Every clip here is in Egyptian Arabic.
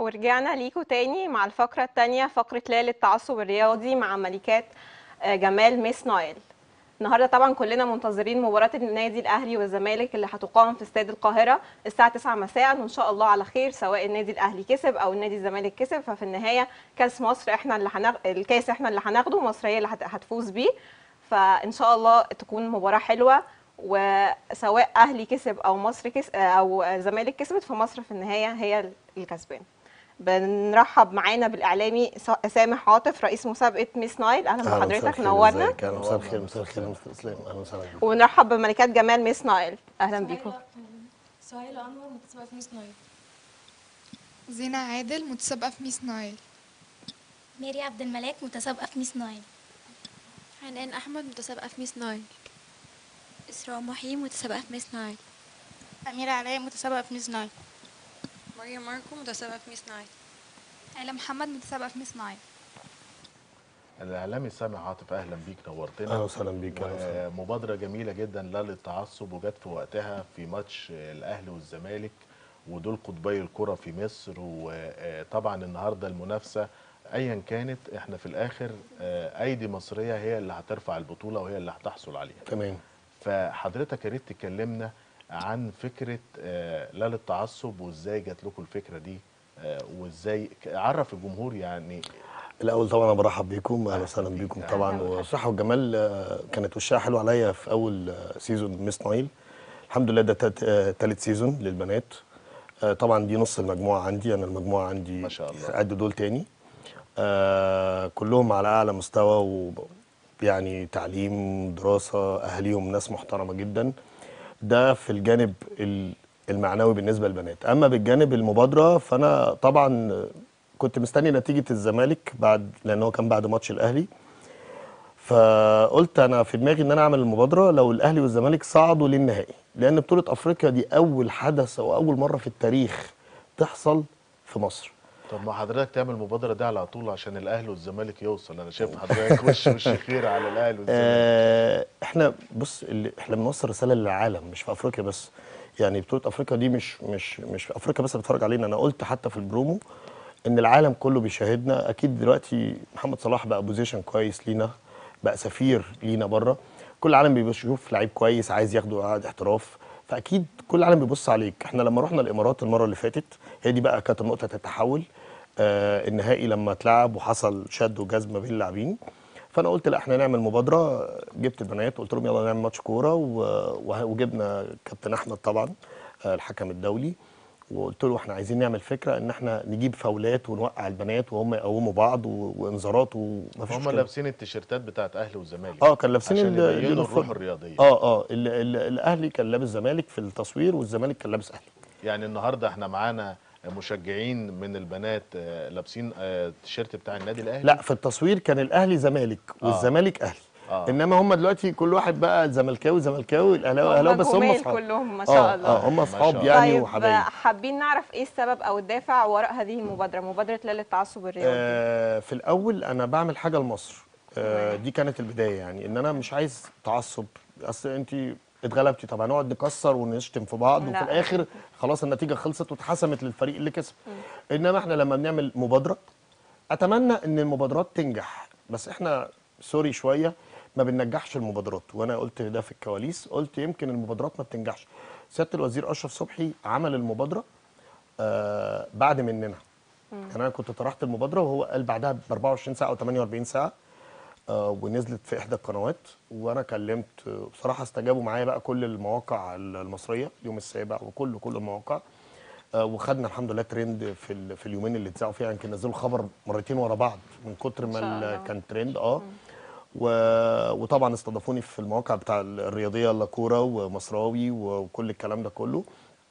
ورجعنا ليكوا تاني مع الفقرة التانية فقرة ليلة التعصب الرياضي مع ملكات آه، جمال ميس نايل النهارده طبعا كلنا منتظرين مباراة النادي الأهلي والزمالك اللي هتقام في استاد القاهرة الساعة 9 مساء وإن شاء الله على خير سواء النادي الأهلي كسب أو النادي الزمالك كسب ففي النهاية كأس مصر احنا اللي هنغ... الكاس احنا اللي هناخده مصر هي اللي هت... هتفوز بيه فإن شاء الله تكون مباراة حلوة وسواء أهلي كسب أو مصر كسب أو الزمالك كسبت فمصر في النهاية هي الكسبان بنرحب معانا بالاعلامي سا- سامح عاطف رئيس مسابقه ميس نايل اهلا أهلا بحضرتك مساء الخير، نورنا ازيك؟ اهلا مساء الخير مساء الخير يا مستر اسلام اهلا وسهلا بيك ونرحب بملكات جمال ميس نايل اهلا بيكم سهيلة أنور متسابقة في ميس نايل زينة عادل متسابقة في ميس نايل ميري عبد الملاك متسابقة في ميس نايل حنان احمد متسابقه في ميس نايل اسراء محي متسابقه في ميس نايل أميرة علاء متسابقة في ميس نايل مريم ماركو متسابقه في ميس نايل علا محمد متسابقة في ميس نايل الاعلامي سامح عاطف اهلا بيك نورتنا اهلا وسهلا بيك اهلا وسهلا مبادره جميله جدا لا للتعصب وجت في وقتها في ماتش الاهلي والزمالك ودول قطبي الكره في مصر وطبعا النهارده المنافسه ايا كانت احنا في الاخر آه، ايدي مصريه هي اللي هترفع البطوله وهي اللي هتحصل عليها تمام فحضرتك يا ريت تكلمنا عن فكره آه، لا للتعصب وازاي جات لكم الفكره دي آه، وازاي عرف الجمهور يعني الاول طبعا انا برحب بيكم اهلا أهلا وسهلا بيك. بيكم أهلا طبعا والصحه والجمال آه، كانت وشها حلو عليا في اول آه، سيزون ميس نايل الحمد لله ده تالت- آه، تالت سيزون للبنات آه، طبعا دي نص المجموعه عندي انا المجموعه عندي ما شاء الله. قد دول تاني آه، كلهم على اعلى مستوى و يعني تعليم دراسه اهاليهم ناس محترمه جدا ده في الجانب ال- المعنوي بالنسبه للبنات اما بالجانب المبادره فانا طبعا كنت مستني نتيجه الزمالك بعد لان هو كان بعد ماتش الاهلي فقلت انا في دماغي ان انا اعمل المبادره لو الاهلي والزمالك صعدوا للنهائي لان بطوله افريقيا دي اول حدث او اول مره في التاريخ تحصل في مصر طب ما حضرتك تعمل المبادره دي على طول عشان الاهلي والزمالك يوصل انا شايف حضرتك وش وش خير على الاهلي والزمالك آه احنا بص اللي احنا بنوصل رساله للعالم مش في افريقيا بس يعني بطوله افريقيا دي مش مش مش في افريقيا بس بتتفرج علينا انا قلت حتى في البرومو ان العالم كله بيشاهدنا اكيد دلوقتي محمد صلاح بقى بوزيشن كويس لينا بقى سفير لينا بره كل العالم بيشوف لعيب كويس عايز ياخده عقد احتراف فاكيد كل العالم بيبص عليك احنا لما رحنا الامارات المره اللي فاتت هي دي بقى كانت نقطه التحول آه النهائي لما اتلعب وحصل شد وجذب ما بين اللاعبين فانا قلت لا احنا نعمل مبادره جبت البنات قلت لهم يلا نعمل ماتش كوره و- وه- وجبنا كابتن احمد طبعا آه، الحكم الدولي وقلت له احنا عايزين نعمل فكره ان احنا نجيب فاولات ونوقع البنات وهم يقوموا بعض و- وانذارات ومفيش هم مشكله لابسين التيشيرتات بتاعت اهلي وزمالك اه كان لابسين عشان ال- يبينوا اليونيفورم. الروح الرياضيه اه اه ال- ال- الاهلي كان لابس زمالك في التصوير والزمالك كان لابس اهلي يعني النهارده احنا معانا مشجعين من البنات آه، لابسين آه، التيشيرت بتاع النادي الاهلي لا في التصوير كان الاهلي زمالك والزمالك اهلي آه. انما هم دلوقتي كل واحد بقى زملكاوي زملكاوي الاهلاوي اهلاوي بس هم جمال اصحاب كلهم ما شاء اه الله اه هم ما اصحاب شاء يعني طيب وحبايب حابين نعرف ايه السبب او الدافع وراء هذه المبادره مبادره لا للتعصب الرياضي آه في الاول انا بعمل حاجه لمصر آه دي كانت البدايه يعني ان انا مش عايز تعصب اصل انت اتغلبتي طب هنقعد نكسر ونشتم في بعض وفي لا. الاخر خلاص النتيجه خلصت واتحسمت للفريق اللي كسب انما احنا لما بنعمل مبادره اتمنى ان المبادرات تنجح بس احنا سوري شويه ما بننجحش المبادرات وانا قلت ده في الكواليس قلت يمكن المبادرات ما بتنجحش سياده الوزير اشرف صبحي عمل المبادره آه بعد مننا يعني انا كنت طرحت المبادره وهو قال بعدها ب 24 ساعه او 48 ساعه آه ونزلت في احدى القنوات وانا كلمت آه، بصراحه استجابوا معايا بقى كل المواقع المصريه اليوم السابع وكل كل المواقع آه وخدنا الحمد لله ترند في ال- في اليومين اللي اتذاعوا فيها يمكن نزلوا خبر مرتين ورا بعض من كتر ما شاء ال- الله. كان ترند اه و- وطبعا استضافوني في المواقع بتاع الرياضيه يلا كوره ومصراوي وكل الكلام ده كله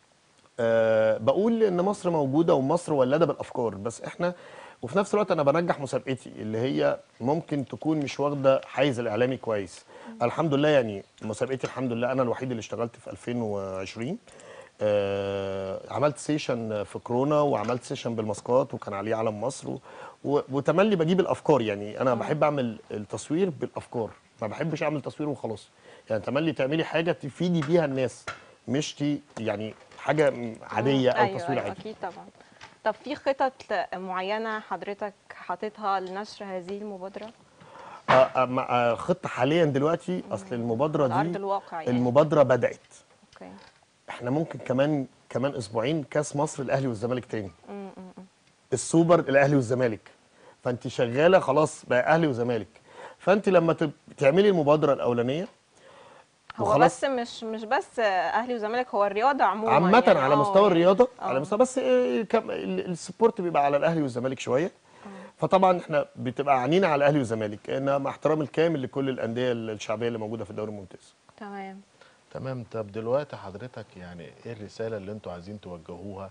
أه بقول ان مصر موجوده ومصر ولاده بالافكار بس احنا وفي نفس الوقت انا بنجح مسابقتي اللي هي ممكن تكون مش واخده حيز الاعلامي كويس الحمد لله يعني مسابقتي الحمد لله انا الوحيد اللي اشتغلت في 2020 آه عملت سيشن في كورونا وعملت سيشن بالماسكات وكان عليه علم مصر و... و... وتملي بجيب الافكار يعني انا بحب اعمل التصوير بالافكار ما بحبش اعمل تصوير وخلاص يعني تملي تعملي حاجه تفيدي بيها الناس مش تي يعني حاجه عاديه او أيوة تصوير أيوة عادي اكيد طبعا طب في خطط معينه حضرتك حاططها لنشر هذه المبادره آه، آه، مع- آه، خطه حاليا دلوقتي اصل المبادره على ارض دي الواقع يعني المبادره بدات اوكي احنا ممكن كمان كمان اسبوعين كاس مصر الاهلي والزمالك تاني السوبر الاهلي والزمالك فانت شغاله خلاص بقى اهلي وزمالك فانت لما تب- تعملي المبادره الاولانيه هو وخلاص. بس مش مش بس اهلي وزمالك هو الرياضه عموما عامة يعني على آه، مستوى يعني- الرياضة آه. على مستوى بس إيه كم- ال- السبورت بيبقى على الأهلي والزمالك شوية فطبعا احنا بتبقى عنينا على الأهلي والزمالك إن مع احترامي الكامل لكل الأندية الشعبية اللي موجودة في الدوري الممتاز تمام تمام طب دلوقتي حضرتك يعني ايه الرساله اللي انتوا عايزين توجهوها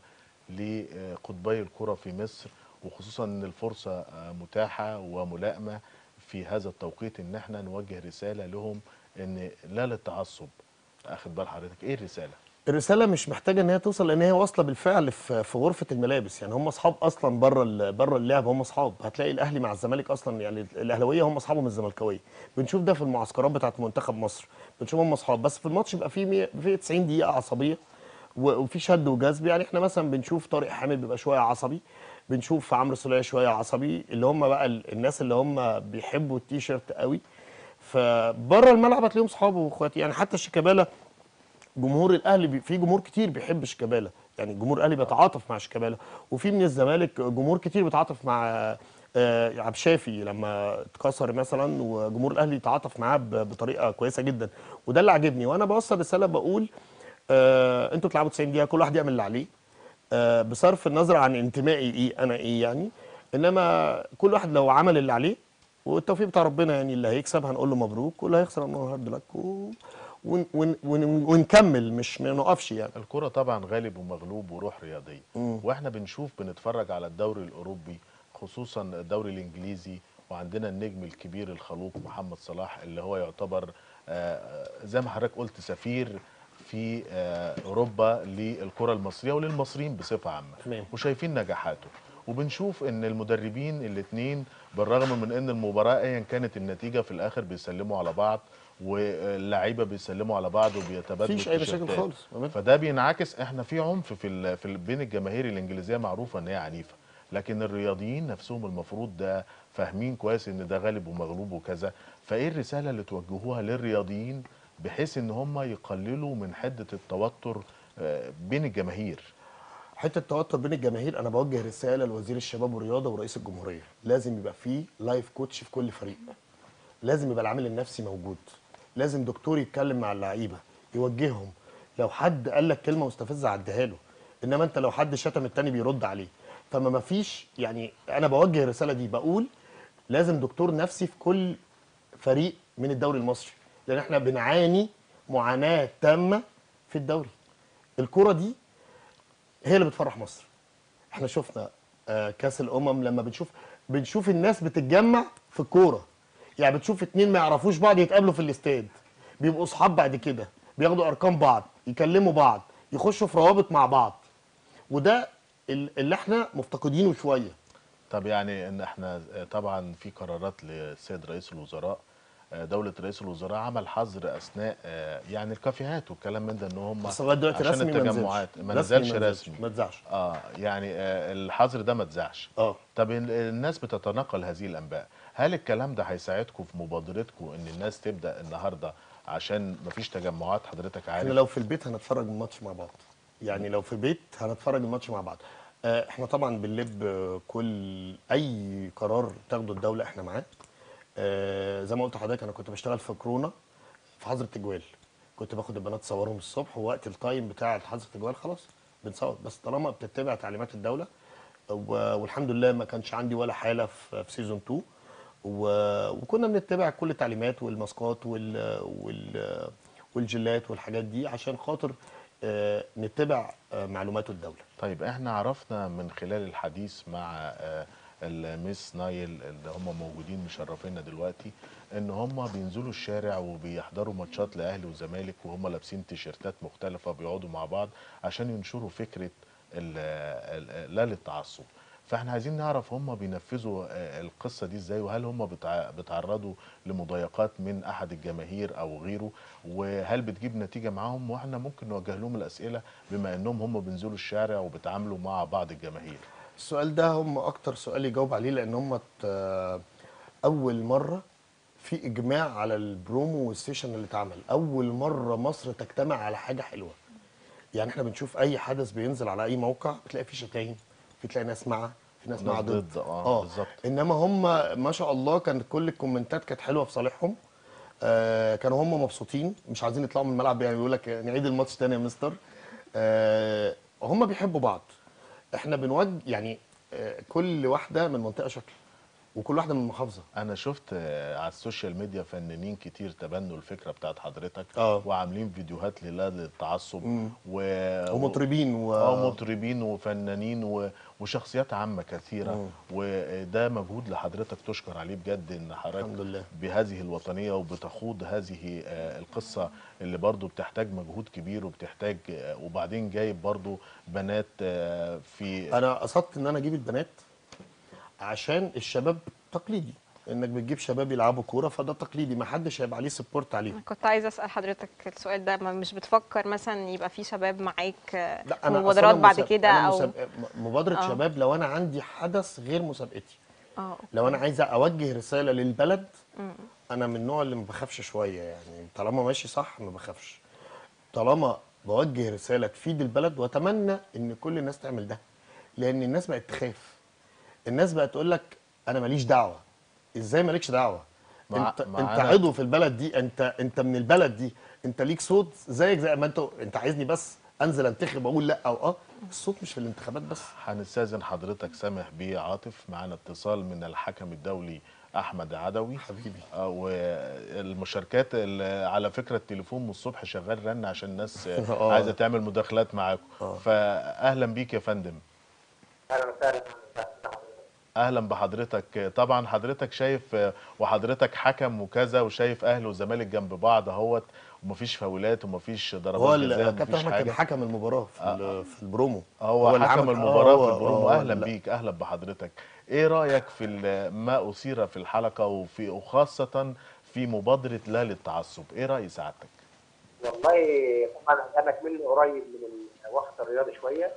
لقطبي الكره في مصر وخصوصا ان الفرصه آه، متاحه وملائمه في هذا التوقيت ان احنا نوجه رساله لهم ان لا للتعصب اخد بال حضرتك ايه الرساله الرسالة مش محتاجة إن هي توصل لأن هي واصلة بالفعل في في غرفة الملابس يعني هم أصحاب أصلا بره ال- بره اللعب هم أصحاب هتلاقي الأهلي مع الزمالك أصلا يعني الأهلاوية هم أصحابهم الزملكاوية بنشوف ده في المعسكرات بتاعت منتخب مصر بنشوف هم أصحاب بس في الماتش بيبقى فيه 100 في 90 دقيقة عصبية و- وفي شد وجذب يعني احنا مثلا بنشوف طارق حامد بيبقى شويه عصبي بنشوف عمرو سوليه شويه عصبي اللي هم بقى ال- الناس اللي هم بيحبوا التيشيرت قوي فبره الملعب هتلاقيهم صحابه واخواتي يعني حتى شيكابالا جمهور الاهلي بي في جمهور كتير بيحب شيكابالا يعني جمهور الاهلي بيتعاطف مع شيكابالا وفي من الزمالك جمهور كتير بيتعاطف مع آه، عبد الشافي لما اتكسر مثلا وجمهور الاهلي يتعاطف معاه ب- بطريقه كويسه جدا وده اللي عاجبني وانا بوصل رساله بقول آه انتوا تلعبوا 90 دقيقه كل واحد يعمل اللي عليه آه بصرف النظر عن انتمائي ايه انا ايه يعني انما كل واحد لو عمل اللي عليه والتوفيق بتاع ربنا يعني اللي هيكسب هنقول له مبروك واللي هيخسر هنقول له هارد لك و... ون... ون... ون... ونكمل مش ما نقفش يعني الكرة طبعا غالب ومغلوب وروح رياضية واحنا بنشوف بنتفرج على الدوري الأوروبي خصوصا الدوري الإنجليزي وعندنا النجم الكبير الخلوق محمد صلاح اللي هو يعتبر آه، زي ما حضرتك قلت سفير في آه، أوروبا للكرة المصرية وللمصريين بصفة عامة تمام. وشايفين نجاحاته وبنشوف ان المدربين الاثنين بالرغم من ان المباراه ايا كانت النتيجه في الاخر بيسلموا على بعض واللعيبه بيسلموا على بعض وبيتبادلوا مفيش أي مشاكل التيشيرتات. خالص. تمام. فده بينعكس احنا في عنف في ال... في ال... بين الجماهير الانجليزيه معروفه ان هي عنيفه لكن الرياضيين نفسهم المفروض ده فاهمين كويس ان ده غالب ومغلوب وكذا فايه الرساله اللي توجهوها للرياضيين بحيث ان هم يقللوا من حده التوتر آه، بين الجماهير حته التوتر بين الجماهير انا بوجه رساله لوزير الشباب والرياضه ورئيس الجمهوريه لازم يبقى فيه لايف كوتش في كل فريق لازم يبقى العامل النفسي موجود لازم دكتور يتكلم مع اللعيبه يوجههم لو حد قال لك كلمه مستفزه عديها له انما انت لو حد شتم التاني بيرد عليه فما ما فيش يعني انا بوجه الرساله دي بقول لازم دكتور نفسي في كل فريق من الدوري المصري لان احنا بنعاني معاناه تامه في الدوري الكره دي هي اللي بتفرح مصر احنا شفنا آه، كاس الامم لما بنشوف بنشوف الناس بتتجمع في الكوره يعني بتشوف اتنين ما يعرفوش بعض يتقابلوا في الاستاد بيبقوا اصحاب بعد كده بياخدوا ارقام بعض يكلموا بعض يخشوا في روابط مع بعض وده ال- اللي احنا مفتقدينه شويه طب يعني ان احنا آه، طبعا في قرارات للسيد رئيس الوزراء آه، دولة رئيس الوزراء عمل حظر اثناء آه، يعني الكافيهات والكلام من ده ان هم بس لغايه دلوقتي عشان رسمي ما التجمعات نزلش ما نزلش ما رسمي ما تزعش اه يعني آه، الحظر ده ما اتذاعش اه طب ال- الناس بتتناقل هذه الانباء هل الكلام ده هيساعدكم في مبادرتكم ان الناس تبدا النهارده عشان مفيش تجمعات حضرتك عارف احنا لو في البيت هنتفرج الماتش مع بعض يعني لو في البيت هنتفرج الماتش مع بعض آه، احنا طبعا بنلب آه، كل اي قرار تاخده الدوله احنا معاه آه، زي ما قلت لحضرتك انا كنت بشتغل في كورونا في حظر التجوال كنت باخد البنات صورهم الصبح ووقت التايم بتاع حظر التجوال خلاص بنصور بس طالما بتتبع تعليمات الدوله و- والحمد لله ما كانش عندي ولا حاله في في سيزون 2 و- وكنا بنتبع كل التعليمات والماسكات وال وال والجلات والحاجات دي عشان خاطر آه، نتبع آه، معلومات الدوله طيب احنا عرفنا من خلال الحديث مع آه، الميس نايل اللي هم موجودين مشرفينا دلوقتي ان هم بينزلوا الشارع وبيحضروا ماتشات لاهلي وزمالك وهم لابسين تيشيرتات مختلفه بيقعدوا مع بعض عشان ينشروا فكره ال- ال- لا للتعصب فاحنا عايزين نعرف هم بينفذوا آه، القصه دي ازاي وهل هم بتع- بيتعرضوا لمضايقات من احد الجماهير او غيره وهل بتجيب نتيجه معاهم واحنا ممكن نوجه لهم الاسئله بما انهم هم بينزلوا الشارع وبيتعاملوا مع بعض الجماهير السؤال ده هم اكتر سؤال يجاوب عليه لان هم ت- اول مره في اجماع على البرومو والسيشن اللي اتعمل اول مره مصر تجتمع على حاجه حلوه يعني احنا بنشوف اي حدث بينزل على اي موقع بتلاقي فيه شتايم في تلاقي ناس مع في ناس مع ناس ضد ضد، آه، بالظبط. انما هم ما شاء الله كانت كل الكومنتات كانت حلوه في صالحهم آه كانوا هم مبسوطين مش عايزين يطلعوا من الملعب يعني بيقول لك نعيد الماتش تاني يا مستر آه هم بيحبوا بعض احنا بنوجه يعني آه كل واحده من منطقه شكل وكل واحده من محافظه انا شفت آه، على السوشيال ميديا فنانين كتير تبنوا الفكره بتاعت حضرتك آه. وعاملين فيديوهات لله للتعصب و... ومطربين و... اه مطربين وفنانين و... وشخصيات عامه كثيره مم. وده مجهود لحضرتك تشكر عليه بجد ان حضرتك الحمد لله. بهذه الوطنيه وبتخوض هذه آه، القصه اللي برضو بتحتاج مجهود كبير وبتحتاج آه، وبعدين جايب برضو بنات آه، في انا قصدت ان انا اجيب البنات عشان الشباب تقليدي انك بتجيب شباب يلعبوا كوره فده تقليدي ما حدش هيبقى عليه سبورت عليه أنا كنت عايزه اسال حضرتك السؤال ده ما مش بتفكر مثلا يبقى في شباب معاك آه، لا في انا مبادرات أصلاً بعد مساب- كده أنا او مساب- م- مبادره آه. شباب لو انا عندي حدث غير مسابقتي اه لو انا عايزه اوجه رساله للبلد انا من النوع اللي ما بخافش شويه يعني طالما ماشي صح ما بخافش طالما بوجه رساله تفيد البلد واتمنى ان كل الناس تعمل ده لان الناس بقت تخاف الناس بقت تقول لك انا ماليش دعوه ازاي مالكش دعوه مع- انت انت معانا- عضو في البلد دي انت انت من البلد دي انت ليك صوت زيك زي ما انت انت عايزني بس انزل انتخب واقول لا او اه الصوت مش في الانتخابات بس هنستاذن حضرتك سامح بيه عاطف معانا اتصال من الحكم الدولي احمد عدوي حبيبي. آه، والمشاركات ال- على فكره التليفون من الصبح شغال رن عشان الناس آه، آه. عايزه تعمل مداخلات معاكم آه. فاهلا بيك يا فندم اهلا وسهلا اهلا بحضرتك طبعا حضرتك شايف آه، وحضرتك حكم وكذا وشايف اهلي وزمالك جنب بعض اهوت ومفيش فاولات ومفيش هو ضربات ال- جزاء كابتن مفيش احمد كان حاجه حكم المباراه في, ال- في البرومو هو اللي حكم عمل- المباراة آه، في البرومو آه، أهلا لا. بيك أهلا بحضرتك إيه رأيك في ال- ما أثير في الحلقة وفي وخاصة في مبادرة لا للتعصب إيه رأي سعادتك؟ والله طبعا انا مني قريب من الوسط الرياضي شويه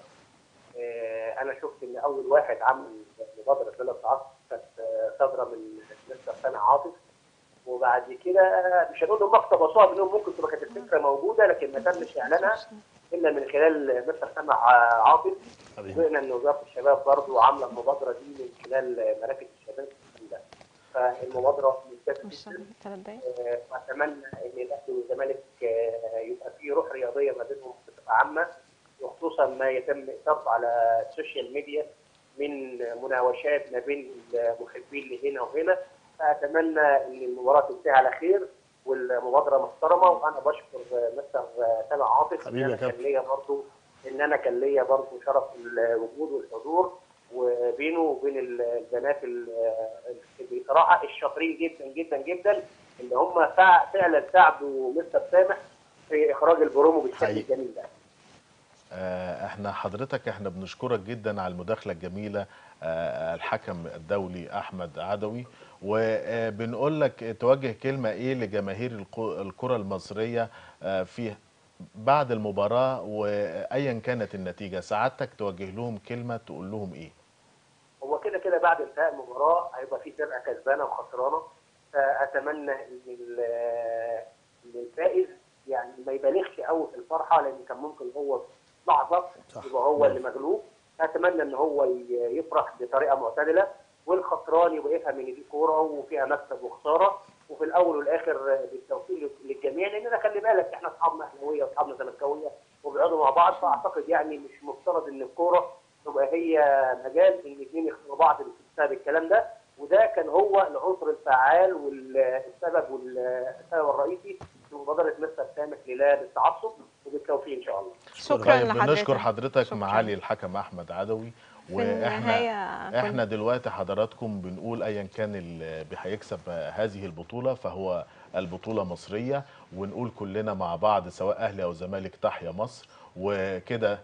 آه، انا شفت ان اول واحد عمل مبادره ليله التعصب كانت آه، صادره من مستر سامع عاطف وبعد كده مش هنقول هم اقتبسوها منهم ممكن تبقى كانت الفكره موجوده لكن ما تمش اعلانها الا من خلال مستر سامع عاطف حبيبي. وقلنا ان وزاره الشباب برضو عامله المبادره دي من خلال مراكز الشباب ده فالمبادره ممتازه مش جدا ثلاث دقايق آه، واتمنى ان الاهلي والزمالك آه، يبقى في روح رياضيه ما بينهم بصفه عامه وخصوصا ما يتم اثارته على السوشيال ميديا من مناوشات ما بين المحبين لهنا وهنا فاتمنى ان المباراه تنتهي على خير والمبادره محترمه وانا بشكر آه، مستر آه، سامع عاطف ان حبيبي يا انا كان كابتن. ليا برضه ان انا كان ليا برضه شرف الوجود والحضور وبينه وبين ال- البنات ال- اللي بصراحه الشاطرين جدا جدا جدا اللي هم فع- فعلا ساعدوا مستر سامح في اخراج البرومو بالشكل حقيقي. الجميل ده. آه، احنا حضرتك احنا بنشكرك جدا على المداخلة الجميلة آه، الحكم الدولي أحمد عدوي وبنقول لك توجه كلمة إيه لجماهير الكو- الكرة المصرية آه، في بعد المباراة وأيا كانت النتيجة سعادتك توجه لهم كلمة تقول لهم إيه؟ هو كده كده بعد انتهاء المباراه هيبقى في فرقه كسبانه وخسرانه فاتمنى ان ال- ان الفائز يعني ما يبالغش قوي في الفرحه لان كان ممكن هو في لحظه صح. يبقى هو اللي مغلوب اتمنى ان هو ي- يفرح بطريقه معتدله والخسران يبقى يفهم ان دي كوره وفيها مكسب وخساره وفي الاول والاخر بالتوفيق للجميع لاننا خلي بالك احنا اصحابنا اهلاويه واصحابنا زملكاويه وبيقعدوا مع بعض فاعتقد يعني مش مفترض ان الكوره تبقى هي مجال ان اثنين يخسروا بعض بسبب الكلام ده وده كان هو العنصر الفعال والسبب والسبب الرئيسي في مبادره مستر سامح للا للتعصب وبالتوفيق ان شاء الله. شكرا طيب لحضرتك بنشكر حضرتك شكراً. معالي الحكم احمد عدوي في واحنا النهاية احنا دلوقتي حضراتكم بنقول ايا كان اللي هيكسب هذه البطوله فهو البطوله مصريه ونقول كلنا مع بعض سواء اهلي او زمالك تحيا مصر وكده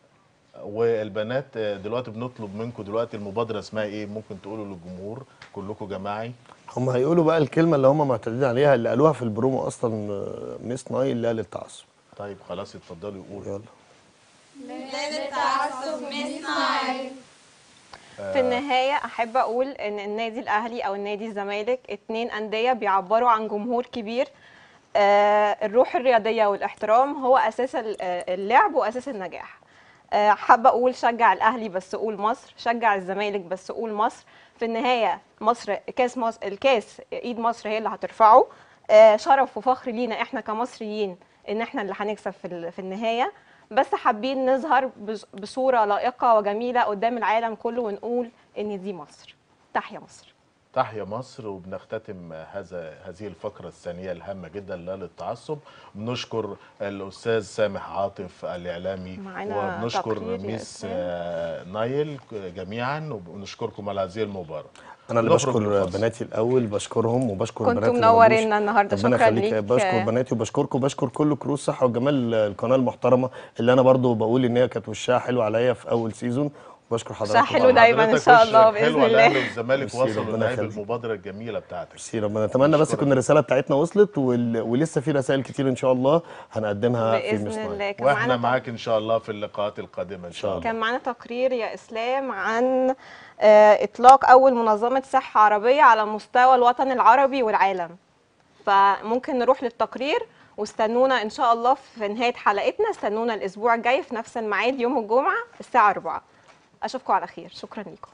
والبنات دلوقتي بنطلب منكم دلوقتي المبادره اسمها ايه ممكن تقولوا للجمهور كلكم جماعي هم هيقولوا بقى الكلمه اللي هم معتادين عليها اللي قالوها في البرومو اصلا آه، ميس نايل اللي هي للتعصب طيب خلاص اتفضلوا قولوا يلا في النهاية أحب أقول إن النادي الأهلي أو النادي الزمالك اتنين أندية بيعبروا عن جمهور كبير آه، الروح الرياضية والاحترام هو أساس ال- آه، اللعب وأساس النجاح آه، حابة أقول شجع الأهلي بس قول مصر شجع الزمالك بس قول مصر في النهاية مصر كاس مصر الكاس إيد مصر هي اللي هترفعه آه، شرف وفخر لينا إحنا كمصريين إن إحنا اللي هنكسب في ال- في النهاية بس حابين نظهر بص- بصورة لائقة وجميلة قدام العالم كله ونقول إن دي مصر تحيا مصر تحيا مصر وبنختتم هذا هذه الفقرة الثانية الهامة جدا لا للتعصب بنشكر الأستاذ سامح عاطف الإعلامي معانا وبنشكر تقرير يا ميس إسلام. آه، نايل جميعا وبنشكركم على هذه المباراة انا اللي نخرج بشكر للفاصل. بناتي الاول بشكرهم وبشكر كنتوا البنات اللي منورينا موجودين. النهاردة. ربنا شكراً يخليك ليك. بشكر بناتي وبشكركم وبشكر كل كرو الصحه والجمال القناه المحترمه اللي انا برضو بقول ان هي كانت وشها حلو عليا في اول سيزون وبشكر حضراتكم حلو طبعاً. دايماً إن حضرتك شاء وشك الله بإذن حلو الله. الأهلي والزمالك ميرسي، وصلوا ربنا لنهاية يخليك. المبادرة الجميلة بتاعتك ميرسي ربنا اتمنى بس تكون الرساله بتاعتنا وصلت وال... ولسه في رسائل كتير ان شاء الله هنقدمها في بإذن المسمار الله كان واحنا معانا معاك ان شاء الله في اللقاءات القادمة ان شاء الله كان معانا تقرير يا اسلام عن آه، اطلاق اول منظمه صحه عربيه على مستوى الوطن العربي والعالم فممكن نروح للتقرير واستنونا ان شاء الله في نهايه حلقتنا استنونا الاسبوع الجاي في نفس الميعاد يوم الجمعه الساعه 4 اشوفكم على خير شكرا لكم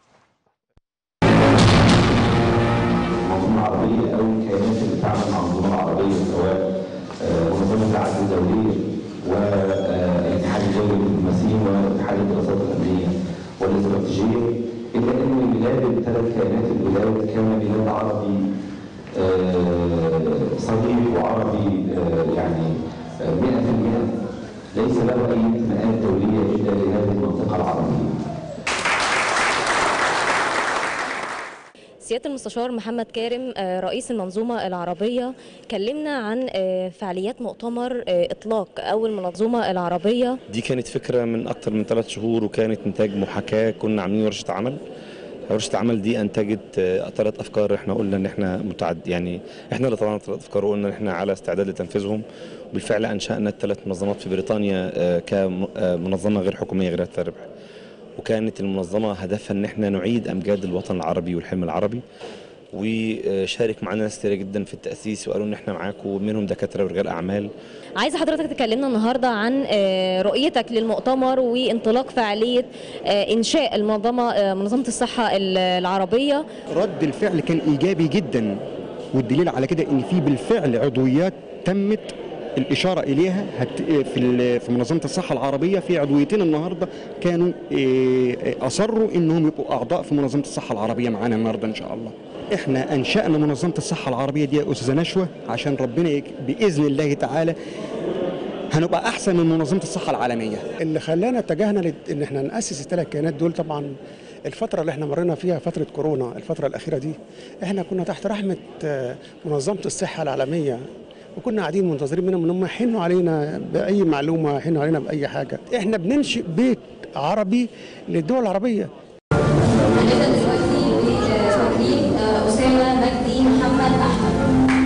المنظومه العربيه او الكيانات اللي بتعمل مع المنظومه العربيه سواء آه، منظمه العدل الدوليه والاتحاد الدولي للدبلوماسيين واتحاد الدراسات الامنيه والاستراتيجيه الا ان ميلاد الثلاث كيانات البلاد كان ميلاد عربي آه، صديق وعربي آه، يعني آه، 100% ليس له اي انتماءات دوليه الا لهذه المنطقه العربيه سيادة المستشار محمد كارم آه، رئيس المنظومة العربية كلمنا عن آه، فعاليات مؤتمر آه، إطلاق أول منظومة العربية دي كانت فكرة من أكتر من ثلاث شهور وكانت إنتاج محاكاة كنا عاملين ورشة عمل ورشة عمل دي أنتجت ثلاث أفكار إحنا قلنا إن إحنا متعد يعني إحنا اللي طلعنا ثلاث أفكار وقلنا إن إحنا على استعداد لتنفيذهم بالفعل أنشأنا الثلاث منظمات في بريطانيا آه، كمنظمة غير حكومية غير ذات ربح وكانت المنظمة هدفها إن إحنا نعيد أمجاد الوطن العربي والحلم العربي وشارك معانا ناس كتير جدا في التأسيس وقالوا إن إحنا معاكم ومنهم دكاترة ورجال أعمال عايزة حضرتك تكلمنا النهاردة عن آه، رؤيتك للمؤتمر وانطلاق فعالية آه، إنشاء المنظمة آه، منظمة الصحة ال- العربية رد الفعل كان ايجابي جدا والدليل على كده ان في بالفعل عضويات تمت الاشاره اليها هت- في ال- في منظمه الصحه العربيه في عضويتين النهارده كانوا إيه، اصروا انهم يبقوا اعضاء في منظمه الصحه العربيه معانا النهارده ان شاء الله. احنا انشانا منظمه الصحه العربيه دي يا استاذه نشوى عشان ربنا يك- باذن الله تعالى هنبقى احسن من منظمه الصحه العالميه. اللي خلانا اتجهنا لت- ان احنا ناسس الثلاث كيانات دول طبعا الفترة اللي احنا مرينا فيها فترة كورونا الفترة الأخيرة دي احنا كنا تحت رحمة آه، منظمة الصحة العالمية وكنا قاعدين منتظرين منهم ان هم يحنوا علينا بأي معلومة يحنوا علينا بأي حاجة احنا بننشئ بيت عربي للدول العربية هنبدأ دلوقتي بتقديم أسامة مجدي محمد أحمد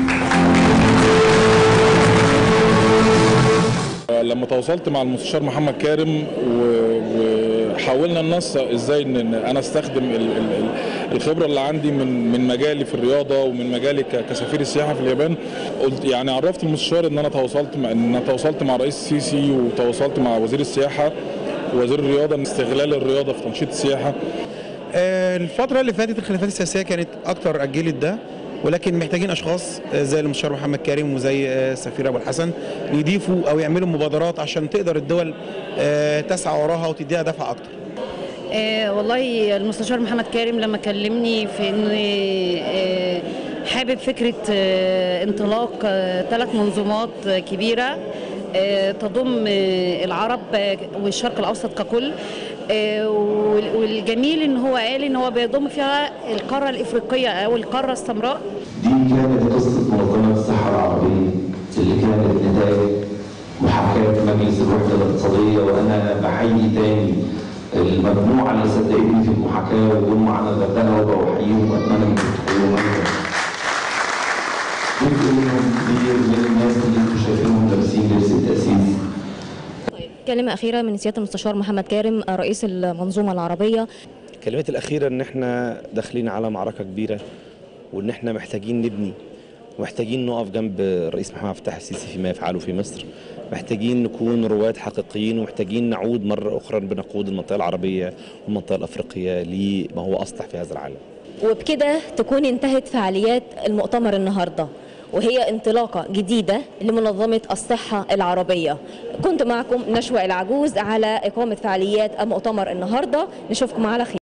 لما تواصلت مع المستشار محمد كارم و- وحاولنا ننسق ازاي ان إن انا استخدم ال- ال- ال- الخبره اللي عندي من من مجالي في الرياضه ومن مجالي ك- كسفير السياحه في اليابان قلت يعني عرفت المستشار ان انا تواصلت مع ان انا تواصلت مع رئيس السيسي وتواصلت مع وزير السياحه ووزير الرياضه ان استغلال الرياضه في تنشيط السياحه آه، الفترة اللي فاتت الخلافات السياسية كانت أكتر أجلت ده ولكن محتاجين أشخاص آه، زي المستشار محمد كريم وزي آه، السفير أبو الحسن يضيفوا أو يعملوا مبادرات عشان تقدر الدول آه، تسعى وراها وتديها دفع أكتر. آه والله المستشار محمد كارم لما كلمني في ان آه حابب فكره آه انطلاق ثلاث منظومات آه، كبيره آه تضم آه العرب آه، والشرق الاوسط ككل آه، وال- والجميل ان هو قال ان هو بيضم فيها القاره الافريقيه او القاره السمراء دي كانت قصة منظمة الصحة العربية اللي كانت نتاج محاكاة مجلس الوحدة الاقتصادية وأنا بحيي تاني المجموعة اللي صدقتني في المحاكاة وجم معانا الغردقة وبحييهم وأتمنى إنكم تحييهم أيضا. جزء منهم كبير من الناس اللي انتم شايفينهم لابسين لبس التأسيس كلمة أخيرة من سيادة المستشار محمد كارم رئيس المنظومة العربية كلماتي الأخيرة إن إحنا داخلين على معركة كبيرة وإن إحنا محتاجين نبني ومحتاجين نقف جنب الرئيس محمد عبد الفتاح السيسي فيما يفعله في مصر محتاجين نكون رواد حقيقيين ومحتاجين نعود مرة أخرى بنقود المنطقة العربية والمنطقة الأفريقية لما هو أصلح في هذا العالم وبكده تكون انتهت فعاليات المؤتمر النهارده وهي انطلاقة جديدة لمنظمة الصحة العربية كنت معكم نشوى العجوز على إقامة فعاليات المؤتمر النهاردة نشوفكم على خير